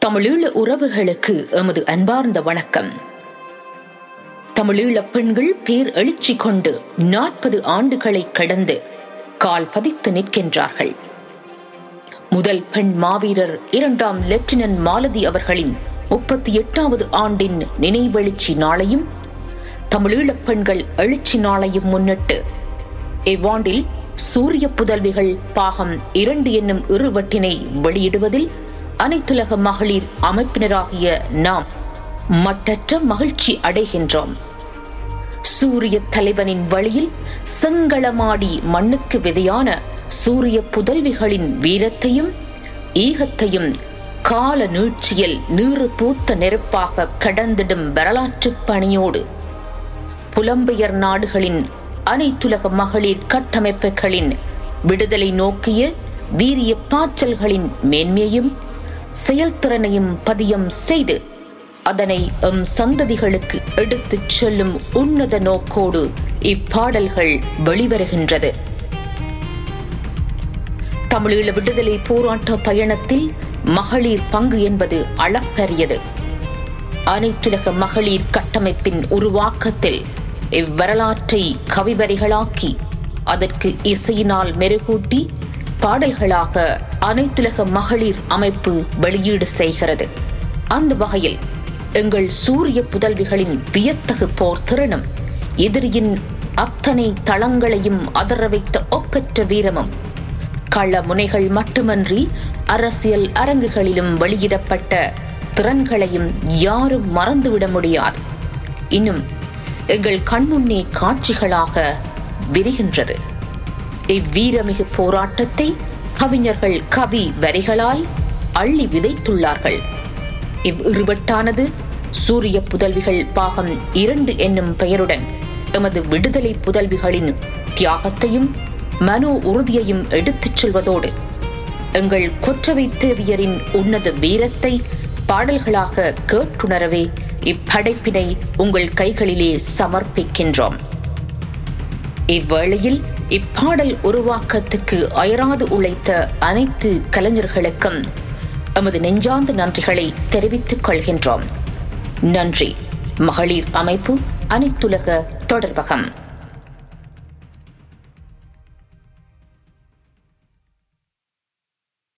தமிழீழ உறவுகளுக்கு எமது அன்பார்ந்த வணக்கம் தமிழீழ பெண்கள் பேர் எழுச்சி கொண்டு நாற்பது ஆண்டுகளை கடந்து கால் பதித்து நிற்கின்றார்கள் முதல் பெண் மாவீரர் இரண்டாம் லெப்டினன்ட் மாலதி அவர்களின் முப்பத்தி எட்டாவது ஆண்டின் நினைவெழுச்சி நாளையும் தமிழீழ பெண்கள் எழுச்சி நாளையும் முன்னிட்டு இவ்வாண்டில் சூரிய புதல்விகள் பாகம் இரண்டு என்னும் இருவட்டினை வெளியிடுவதில் அனைத்துலக மகளிர் அமைப்பினராகிய நாம் மட்டற்ற மகிழ்ச்சி அடைகின்றோம் சூரிய தலைவனின் வழியில் செங்களமாடி மண்ணுக்கு விதையான சூரிய புதல்விகளின் வீரத்தையும் ஈகத்தையும் கால நீட்சியில் நீறு பூத்த நெருப்பாக கடந்திடும் வரலாற்றுப் பணியோடு புலம்பெயர் நாடுகளின் அனைத்துலக மகளிர் கட்டமைப்புகளின் விடுதலை நோக்கிய வீரிய பாய்ச்சல்களின் மேன்மையையும் செயல்திறனையும் பதியம் செய்து அதனை எம் சந்ததிகளுக்கு எடுத்துச் செல்லும் உன்னத நோக்கோடு இப்பாடல்கள் வெளிவருகின்றது தமிழீழ விடுதலை போராட்ட பயணத்தில் மகளிர் பங்கு என்பது அளப்பரியது அனைத்துலக மகளிர் கட்டமைப்பின் உருவாக்கத்தில் இவ்வரலாற்றை கவிவரிகளாக்கி அதற்கு இசையினால் மெருகூட்டி பாடல்களாக அனைத்துலக மகளிர் அமைப்பு வெளியீடு செய்கிறது அந்த வகையில் எங்கள் சூரிய புதல்விகளின் வியத்தகு போர் திறனும் எதிரியின் அத்தனை தளங்களையும் அதர வைத்த ஒப்பற்ற வீரமும் கள முனைகள் மட்டுமன்றி அரசியல் அரங்குகளிலும் வெளியிடப்பட்ட திறன்களையும் யாரும் மறந்துவிட முடியாது இன்னும் எங்கள் கண்முன்னே காட்சிகளாக விரிகின்றது இவ்வீரமிகு போராட்டத்தை கவிஞர்கள் கவி வரிகளால் அள்ளி விதைத்துள்ளார்கள் இவ் இருவட்டானது சூரிய புதல்விகள் பாகம் இரண்டு என்னும் பெயருடன் எமது விடுதலை புதல்விகளின் தியாகத்தையும் மனோ உறுதியையும் எடுத்துச் செல்வதோடு எங்கள் கொற்றவை தேவியரின் உன்னத வீரத்தை பாடல்களாக கேட்டுணரவே இப்படைப்பினை உங்கள் கைகளிலே சமர்ப்பிக்கின்றோம் இவ்வேளையில் இப்பாடல் உருவாக்கத்துக்கு அயராது உழைத்த அனைத்து கலைஞர்களுக்கும் எமது நெஞ்சார்ந்த நன்றிகளை தெரிவித்துக் கொள்கின்றோம் நன்றி மகளிர் அமைப்பு அனைத்துலக தொடர்பகம்